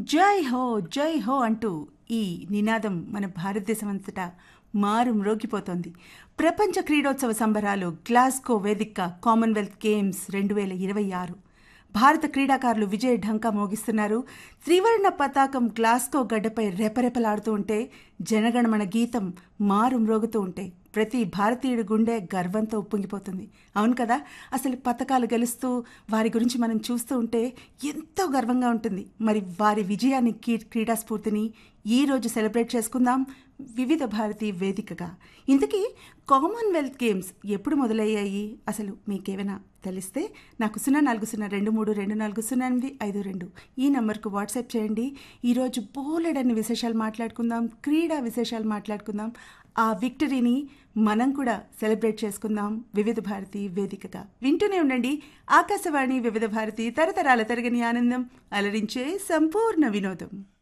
జై హో జై హో అంటూ ఈ నినాదం మన భారతదేశం అంతటా మారు మ్రోగిపోతోంది ప్రపంచ క్రీడోత్సవ సంబరాలు గ్లాస్గో వేదిక కామన్వెల్త్ గేమ్స్ రెండు వేల ఇరవై ఆరు భారత క్రీడాకారులు విజయ ఢంకా మోగిస్తున్నారు త్రివర్ణ పతాకం గ్లాస్గో గడ్డపై రెపరెపలాడుతూ ఉంటే జనగణమన గీతం మారు మ్రోగుతూ ఉంటే ప్రతి భారతీయుడి గుండె గర్వంతో ఉప్పొంగిపోతుంది అవును కదా అసలు పథకాలు గెలుస్తూ వారి గురించి మనం చూస్తూ ఉంటే ఎంతో గర్వంగా ఉంటుంది మరి వారి విజయాన్ని కీ- క్రీడా స్ఫూర్తిని ఈ రోజు సెలబ్రేట్ చేసుకుందాం వివిధ భారతి వేదికగా ఇంతకీ కామన్వెల్త్ గేమ్స్ ఎప్పుడు మొదలయ్యాయి అసలు మీకేమైనా తెలిస్తే నాకు సున్నా నాలుగు సున్నా రెండు మూడు రెండు నాలుగు సున్నా ఎనిమిది ఐదు రెండు ఈ నంబర్కు వాట్సాప్ చేయండి ఈరోజు బోలెడన్ని విశేషాలు మాట్లాడుకుందాం క్రీడా విశేషాలు మాట్లాడుకుందాం ఆ విక్టరీని మనం కూడా సెలబ్రేట్ చేసుకుందాం వివిధ భారతి వేదికగా వింటూనే ఉండండి ఆకాశవాణి వివిధ భారతి తరతరాల తరగని ఆనందం అలరించే సంపూర్ణ వినోదం